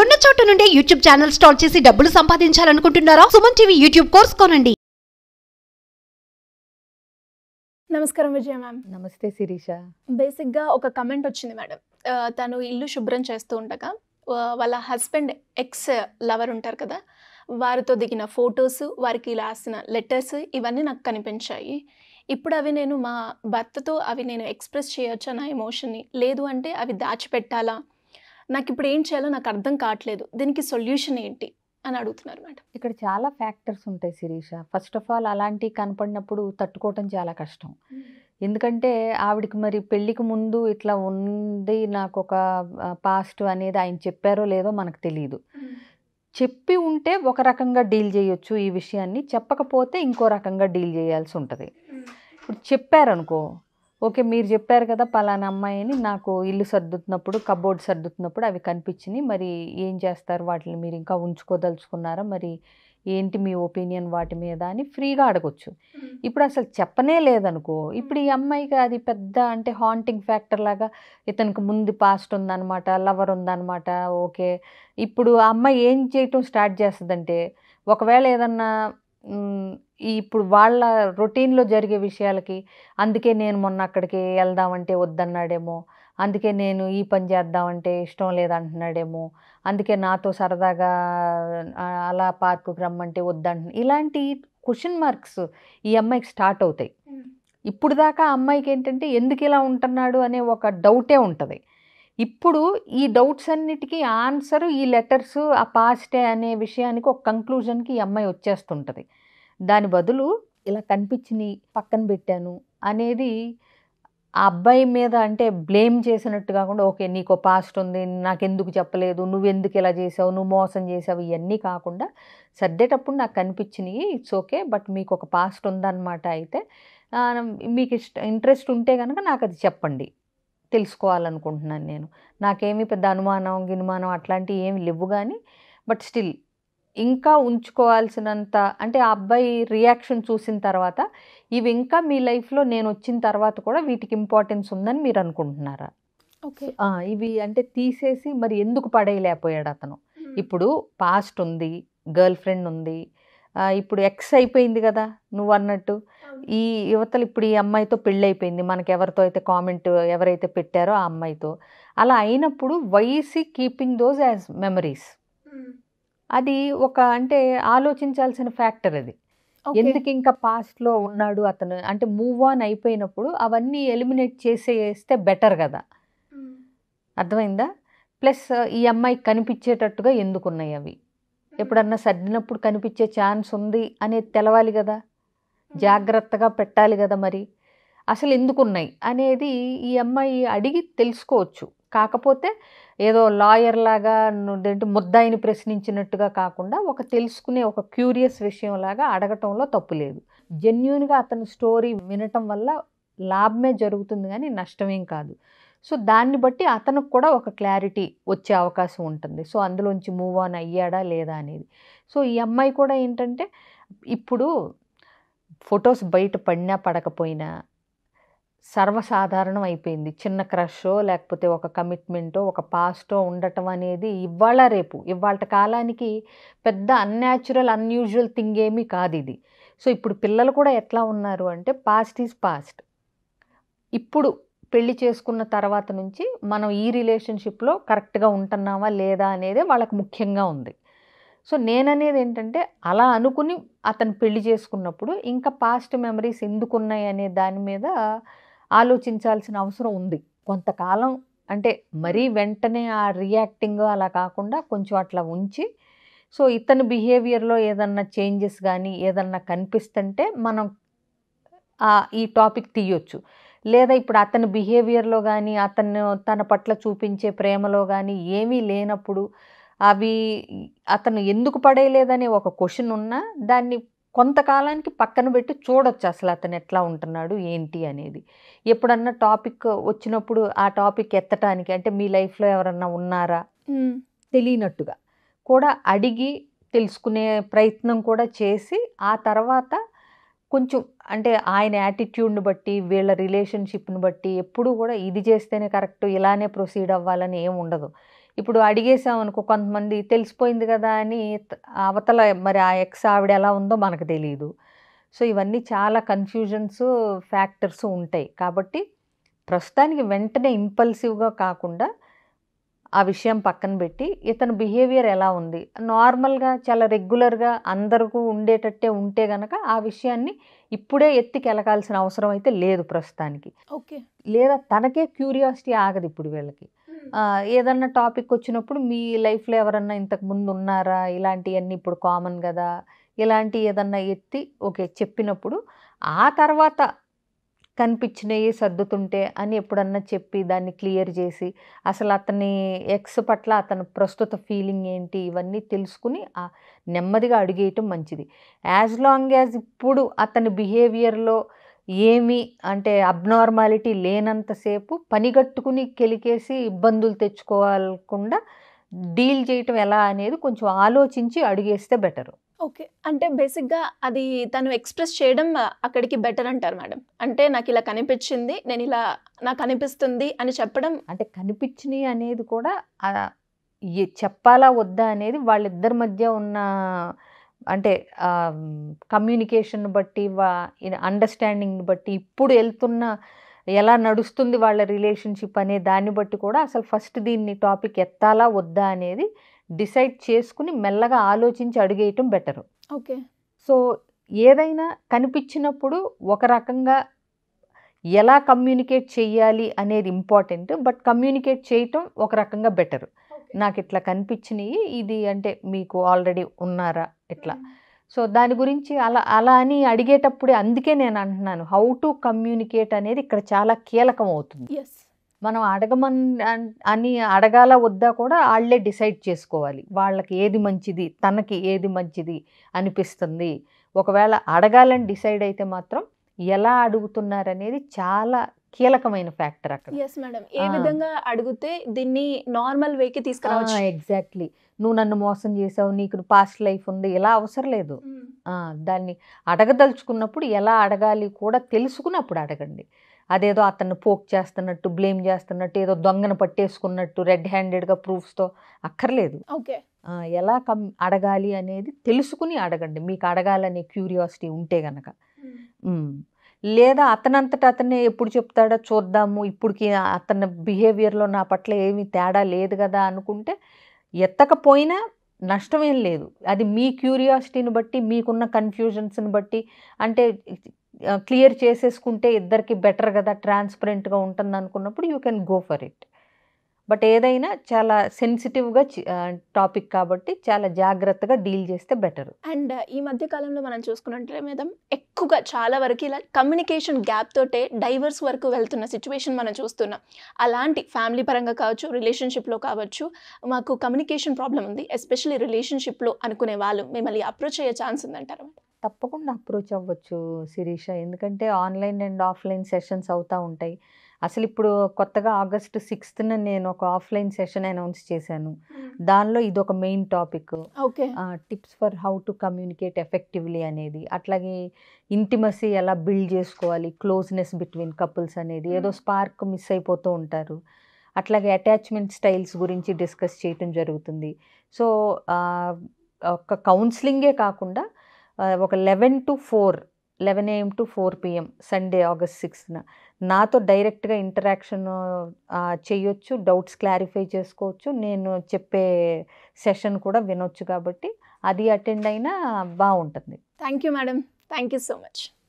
మీరున్న చోట నుండి యూట్యూబ్ ఛానల్ స్టార్ట్ చేసి డబ్బులు సంపాదించాలనుకుంటున్నారా సుమన్ టీవీ యూట్యూబ్ కోర్స్ కొనండి నమస్కారం విజయ మ్యామ్ నమస్తే శిరీష బేసిక్గా ఒక కమెంట్ వచ్చింది మేడం ఆ, తను ఇల్లు శుభ్రం చేస్తూ ఉండగా ఆ, వాళ్ళ హస్బెండ్ ఎక్స్ లవర్ ఉంటారు కదా వారితో దిగిన ఫొటోస్ వారికి రాసిన లెటర్స్ ఇవన్నీ నాకు కనిపించాయి ఇప్పుడు అవి నేను మా భర్తతో అవి నేను ఎక్స్ప్రెస్ చేయొచ్చా నా ఎమోషన్ని లేదు అంటే అవి దాచిపెట్టాలా నాకు ఇప్పుడు ఏం చేయాలో నాకు అర్థం కావట్లేదు దీనికి సొల్యూషన్ ఏంటి అని అడుగుతున్నారు మేడం ఇక్కడ చాలా ఫ్యాక్టర్స్ ఉంటాయి శిరీష ఫస్ట్ ఆఫ్ ఆల్ అలాంటివి కనపడినప్పుడు తట్టుకోవటం చాలా కష్టం ఎందుకంటే ఆవిడకి మరి పెళ్ళికి ముందు ఇట్లా ఉంది నాకు ఒక పాస్ట్ అనేది ఆయన చెప్పారో లేదో మనకు తెలియదు చెప్పి ఉంటే ఒక రకంగా డీల్ చేయొచ్చు ఈ విషయాన్ని చెప్పకపోతే ఇంకో రకంగా డీల్ చేయాల్సి ఉంటుంది ఇప్పుడు చెప్పారనుకో ఓకే మీరు చెప్పారు కదా పలానా అమ్మాయిని నాకు ఇల్లు సర్దుతున్నప్పుడు కబోర్డ్ సర్దుతున్నప్పుడు అవి కనిపించినాయి మరి ఏం చేస్తారు వాటిని మీరు ఇంకా ఉంచుకోదలుచుకున్నారా మరి ఏంటి మీ ఒపీనియన్ వాటి మీద అని ఫ్రీగా అడగొచ్చు ఇప్పుడు అసలు చెప్పనే లేదనుకో ఇప్పుడు ఈ అమ్మాయికి అది పెద్ద అంటే హాంటింగ్ ఫ్యాక్టర్ లాగా ఇతనికి ముందు పాస్ట్ ఉందన్నమాట లవర్ ఉందన్నమాట ఓకే ఇప్పుడు ఆ అమ్మాయి ఏం చేయటం స్టార్ట్ చేస్తుందంటే ఒకవేళ ఏదన్నా మ్, ఈ ఇప్పుడు వాళ్ళ రొటీన్లో జరిగే విషయాలకి అందుకే నేను మొన్న అక్కడికి వెళ్దామంటే వద్దన్నాడేమో అందుకే నేను ఈ పని చేద్దామంటే ఇష్టం లేదంటున్నాడేమో అందుకే నాతో సరదాగా ఆ, అలా పార్కుకి రమ్మంటే వద్దంటు ఇలాంటి క్వశ్చన్ మార్క్స్ ఈ అమ్మాయికి స్టార్ట్ అవుతాయి ఇప్పుడు దాకా ఆ అమ్మాయికి ఏంటంటే ఎందుకు ఇలా ఉంటున్నాడు అనే ఒక డౌటే ఉంటుంది ఇప్పుడు ఈ డౌట్స్ అన్నిటికీ ఆన్సర్ ఈ లెటర్స్ ఆ పాస్టే అనే విషయానికి ఒక కంక్లూజన్కి ఈ అమ్మాయి వచ్చేస్తుంటుంది దాని బదులు ఇలా కనిపించిని పక్కన పెట్టాను అనేది ఆ అబ్బాయి మీద అంటే బ్లేమ్ చేసినట్టు కాకుండా ఓకే నీకు పాస్ట్ ఉంది నాకెందుకు చెప్పలేదు నువ్వెందుకు ఇలా చేసావు నువ్వు మోసం చేసావు ఇవన్నీ కాకుండా సర్దేటప్పుడు నాకు కనిపించినాయి ఇట్స్ ఓకే బట్ మీకు ఒక పాస్ట్ ఉందన్నమాట అయితే ఆ, మీకు ఇష్ట ఇంట్రెస్ట్ ఉంటే కనుక నాకు అది చెప్పండి తెలుసుకోవాలనుకుంటున్నాను నేను నాకేమీ పెద్ద అనుమానం గినుమానం అట్లాంటివి ఏమి లేవు కానీ బట్ స్టిల్ ఇంకా ఉంచుకోవాల్సినంత అంటే ఆ అబ్బాయి రియాక్షన్ చూసిన తర్వాత ఇవి ఇంకా మీ లైఫ్లో నేను వచ్చిన తర్వాత కూడా వీటికి ఇంపార్టెన్స్ ఉందని మీరు అనుకుంటున్నారా ఓకే ఆ, ఇవి అంటే తీసేసి మరి ఎందుకు పడేయలేకపోయాడు అతను ఇప్పుడు పాస్ట్ ఉంది గర్ల్ ఫ్రెండ్ ఉంది ఆ, ఇప్పుడు ఎక్స్ అయిపోయింది కదా నువ్వు అన్నట్టు ఈ యువతలు ఇప్పుడు ఈ అమ్మాయితో పెళ్ళి అయిపోయింది మనకి ఎవరితో అయితే కామెంట్ ఎవరైతే పెట్టారో ఆ అమ్మాయితో అలా అయినప్పుడు వైసీ కీపింగ్ దోస్ యాజ్ మెమరీస్ అది ఒక అంటే ఆలోచించాల్సిన ఫ్యాక్టర్ అది ఎందుకు ఇంకా పాస్ట్లో ఉన్నాడు అతను అంటే మూవ్ ఆన్ అయిపోయినప్పుడు అవన్నీ ఎలిమినేట్ చేసేస్తే బెటర్ కదా అర్థమైందా ప్లస్ ఈ అమ్మాయి కనిపించేటట్టుగా ఎందుకు ఉన్నాయి అవి ఎప్పుడన్నా సర్దినప్పుడు కనిపించే ఛాన్స్ ఉంది అనేది తెలవాలి కదా జాగ్రత్తగా పెట్టాలి కదా మరి అసలు ఎందుకు ఉన్నాయి అనేది ఈ అమ్మాయి అడిగి తెలుసుకోవచ్చు కాకపోతే ఏదో లాయర్ లాగా ఏంటి ముద్దాయిని ప్రశ్నించినట్టుగా కాకుండా ఒక తెలుసుకునే ఒక క్యూరియస్ విషయం లాగా అడగటంలో తప్పు లేదు జెన్యున్గా అతని స్టోరీ వినటం వల్ల లాభమే జరుగుతుంది కానీ నష్టమేం కాదు సో దాన్ని బట్టి అతనికి కూడా ఒక క్లారిటీ వచ్చే అవకాశం ఉంటుంది సో అందులోంచి మూవ్ ఆన్ అయ్యాడా లేదా అనేది సో ఈ అమ్మాయి కూడా ఏంటంటే ఇప్పుడు ఫొటోస్ బయట పడినా పడకపోయినా సర్వసాధారణం అయిపోయింది చిన్న క్రషో లేకపోతే ఒక కమిట్మెంటో ఒక పాస్టో ఉండటం అనేది ఇవాళ రేపు ఇవాళ కాలానికి పెద్ద అన్యాచురల్ అన్యూజువల్ థింగ్ ఏమీ కాదు ఇది సో ఇప్పుడు పిల్లలు కూడా ఎట్లా ఉన్నారు అంటే పాస్ట్ ఈజ్ పాస్ట్ ఇప్పుడు పెళ్లి చేసుకున్న తర్వాత నుంచి మనం ఈ రిలేషన్షిప్లో కరెక్ట్గా ఉంటున్నామా లేదా అనేది వాళ్ళకి ముఖ్యంగా ఉంది సో నేననేది ఏంటంటే అలా అనుకుని అతను పెళ్లి చేసుకున్నప్పుడు ఇంకా పాస్ట్ మెమరీస్ ఎందుకు ఉన్నాయి అనే దాని మీద ఆలోచించాల్సిన అవసరం ఉంది కొంతకాలం అంటే మరీ వెంటనే ఆ రియాక్టింగ్ అలా కాకుండా కొంచెం అట్లా ఉంచి సో ఇతని బిహేవియర్లో ఏదన్నా చేంజెస్ కానీ ఏదన్నా కనిపిస్తుంటే మనం ఆ ఈ టాపిక్ తీయొచ్చు లేదా ఇప్పుడు అతని బిహేవియర్లో కానీ అతను తన పట్ల చూపించే ప్రేమలో కానీ ఏమీ లేనప్పుడు అవి అతను ఎందుకు పడేయలేదనే ఒక క్వశ్చన్ ఉన్నా దాన్ని కొంతకాలానికి పక్కన పెట్టి చూడొచ్చు అసలు అతను ఎట్లా ఉంటున్నాడు ఏంటి అనేది ఎప్పుడన్నా టాపిక్ వచ్చినప్పుడు ఆ టాపిక్ ఎత్తటానికి అంటే మీ లైఫ్లో ఎవరన్నా ఉన్నారా తెలియనట్టుగా కూడా అడిగి తెలుసుకునే ప్రయత్నం కూడా చేసి ఆ తర్వాత కొంచెం అంటే ఆయన యాటిట్యూడ్ని బట్టి వీళ్ళ రిలేషన్షిప్ని బట్టి ఎప్పుడు కూడా ఇది చేస్తేనే కరెక్ట్ ఇలానే ప్రొసీడ్ అవ్వాలని ఏం ఉండదు ఇప్పుడు అడిగేసాం అనుకో కొంతమంది తెలిసిపోయింది కదా అని త- అవతల మరి ఆ ఎక్స్ ఆవిడ ఎలా ఉందో మనకు తెలియదు సో ఇవన్నీ చాలా కన్ఫ్యూజన్స్ ఫ్యాక్టర్స్ ఉంటాయి కాబట్టి ప్రస్తుతానికి వెంటనే ఇంపల్సివ్గా కాకుండా ఆ విషయం పక్కన పెట్టి ఇతని బిహేవియర్ ఎలా ఉంది నార్మల్గా చాలా రెగ్యులర్గా అందరికీ ఉండేటట్టే ఉంటే గనక ఆ విషయాన్ని ఇప్పుడే ఎత్తికి వెళ్ళకాల్సిన అవసరం అయితే లేదు ప్రస్తుతానికి ఓకే లేదా తనకే క్యూరియాసిటీ ఆగదు ఇప్పుడు వీళ్ళకి ఆ, ఏదన్నా టాపిక్ వచ్చినప్పుడు మీ లైఫ్లో ఎవరన్నా ఇంతకు ముందు ఉన్నారా ఇలాంటివన్నీ ఇప్పుడు కామన్ కదా ఇలాంటి ఏదన్నా ఎత్తి ఓకే చెప్పినప్పుడు ఆ తర్వాత కనిపించినవి సర్దుతుంటే అని ఎప్పుడన్నా చెప్పి దాన్ని క్లియర్ చేసి అసలు అతని ఎక్స్ పట్ల అతని ప్రస్తుత ఫీలింగ్ ఏంటి ఇవన్నీ తెలుసుకుని ఆ నెమ్మదిగా అడిగేయటం మంచిది యాజ్ లాంగ్ యాజ్ ఇప్పుడు అతని బిహేవియర్లో ఏమి అంటే అబ్నార్మాలిటీ లేనంతసేపు పనిగట్టుకుని కెలికేసి ఇబ్బందులు తెచ్చుకోవాలకుండా డీల్ చేయటం ఎలా అనేది కొంచెం ఆలోచించి అడిగేస్తే బెటర్ ఓకే అంటే బేసిక్గా అది తను ఎక్స్ప్రెస్ చేయడం ఆ, అక్కడికి బెటర్ అంటారు మేడం అంటే నాకు ఇలా కనిపించింది నేను ఇలా నాకు అనిపిస్తుంది అని చెప్పడం అంటే కనిపించినవి అనేది కూడా ఆ ఏ- చెప్పాలా వద్దా అనేది వాళ్ళిద్దరి మధ్య ఉన్న అంటే కమ్యూనికేషన్ బట్టి వా అండర్స్టాండింగ్ని బట్టి ఇప్పుడు వెళ్తున్న ఎలా నడుస్తుంది వాళ్ళ రిలేషన్షిప్ అనే దాన్ని బట్టి కూడా అసలు ఫస్ట్ దీన్ని టాపిక్ ఎత్తాలా వద్దా అనేది డిసైడ్ చేసుకుని మెల్లగా ఆలోచించి అడిగేయటం బెటరు ఓకే సో ఏదైనా కనిపించినప్పుడు ఒక రకంగా ఎలా కమ్యూనికేట్ చేయాలి అనేది ఇంపార్టెంట్ బట్ కమ్యూనికేట్ చేయటం ఒక రకంగా బెటర్ నాకు ఇట్లా కనిపించినాయి ఇది అంటే మీకు ఆల్రెడీ ఉన్నారా ఇట్లా సో దాని గురించి అలా అలా అని అడిగేటప్పుడే అందుకే నేను అంటున్నాను హౌ టు కమ్యూనికేట్ అనేది ఇక్కడ చాలా కీలకం అవుతుంది ఎస్ మనం అడగమన్ అన్- అని అడగాల వద్దా కూడా వాళ్ళే డిసైడ్ చేసుకోవాలి వాళ్ళకి ఏది మంచిది తనకి ఏది మంచిది అనిపిస్తుంది ఒకవేళ అడగాలని డిసైడ్ అయితే మాత్రం ఎలా అడుగుతున్నారనేది చాలా కీలకమైన ఫ్యాక్టర్ అక్కడ ఎస్ మేడం ఏ ఆ. విధంగా అడిగితే దీన్ని నార్మల్ వేకి తీసుకురావచ్చు ఎగ్జాక్ట్లీ నువ్వు నన్ను మోసం చేసావు నీకు పాస్ట్ లైఫ్ ఉంది ఇలా అవసరం లేదు మ్మ్. ఆ, దాన్ని అడగదలుచుకున్నప్పుడు ఎలా అడగాలి కూడా తెలుసుకుని అప్పుడు అడగండి అదేదో అతన్ని పోక్ చేస్తున్నట్టు బ్లేమ్ చేస్తున్నట్టు ఏదో దొంగను పట్టేసుకున్నట్టు రెడ్ హ్యాండెడ్గా ప్రూఫ్స్తో అక్కర్లేదు ఓకే ఆ, ఎలా కమ్ అడగాలి అనేది తెలుసుకుని అడగండి మీకు అడగాలనే క్యూరియాసిటీ ఉంటే గనక మ్మ్. లేదా అతనంతట అతనే ఎప్పుడు చెప్తాడో చూద్దాము ఇప్పటికి అతని బిహేవియర్లో నా పట్ల ఏమీ తేడా లేదు కదా అనుకుంటే ఎత్తకపోయినా నష్టమేం లేదు అది మీ క్యూరియాసిటీని బట్టి మీకున్న కన్ఫ్యూజన్స్ని బట్టి అంటే క్లియర్ చేసేసుకుంటే ఇద్దరికి బెటర్ కదా ట్రాన్స్పరెంట్గా ఉంటుంది అనుకున్నప్పుడు you can go for it but ఏదైనా చాలా సెన్సిటివ్గా టాపిక్ కాబట్టి చాలా జాగ్రత్తగా డీల్ చేస్తే బెటర్ అండ్ ఈ మధ్య కాలంలో మనం చూసుకున్నట్లే మేడం ఎక్కువగా చాలా వరకు ఇలా కమ్యూనికేషన్ గ్యాప్ తోటే డైవర్స్ వరకు వెళ్తున్న సిచ్యువేషన్ మనం చూస్తున్నాం అలాంటి ఫ్యామిలీ పరంగా కావచ్చు రిలేషన్షిప్లో కావచ్చు మాకు కమ్యూనికేషన్ ప్రాబ్లం ఉంది ఎస్పెషల్లీ రిలేషన్షిప్లో అనుకునే వాళ్ళు మిమ్మల్ని అప్రోచ్ అయ్యే ఛాన్స్ ఉందంటారు తప్పకుండా అప్రోచ్ అవ్వచ్చు శిరీష ఎందుకంటే ఆన్లైన్ అండ్ ఆఫ్లైన్ సెషన్స్ అవుతూ ఉంటాయి అసలు ఇప్పుడు కొత్తగా ఆగస్ట్ సిక్స్త్న నేను ఒక ఆఫ్లైన్ సెషన్ అనౌన్స్ చేశాను దానిలో ఇది ఒక main topic okay tips for how to communicate effectively అనేది అట్లాగే ఇంటిమసీ ఎలా బిల్డ్ చేసుకోవాలి క్లోజ్నెస్ బిట్వీన్ కపుల్స్ అనేది ఏదో స్పార్క్ మిస్ అయిపోతూ ఉంటారు అట్లాగే అటాచ్మెంట్ స్టైల్స్ గురించి డిస్కస్ చేయటం జరుగుతుంది సో ఒక కౌన్సిలింగే కాకుండా ఆ, ఒక eleven to four eleven AM to four PM Sunday August సిక్స్త్న నాతో డైరెక్ట్గా ఇంటరాక్షన్ చేయొచ్చు డౌట్స్ క్లారిఫై చేసుకోవచ్చు నేను చెప్పే సెషన్ కూడా వినొచ్చు కాబట్టి అది అటెండ్ అయినా బాగుంటుంది thank you madam thank you so much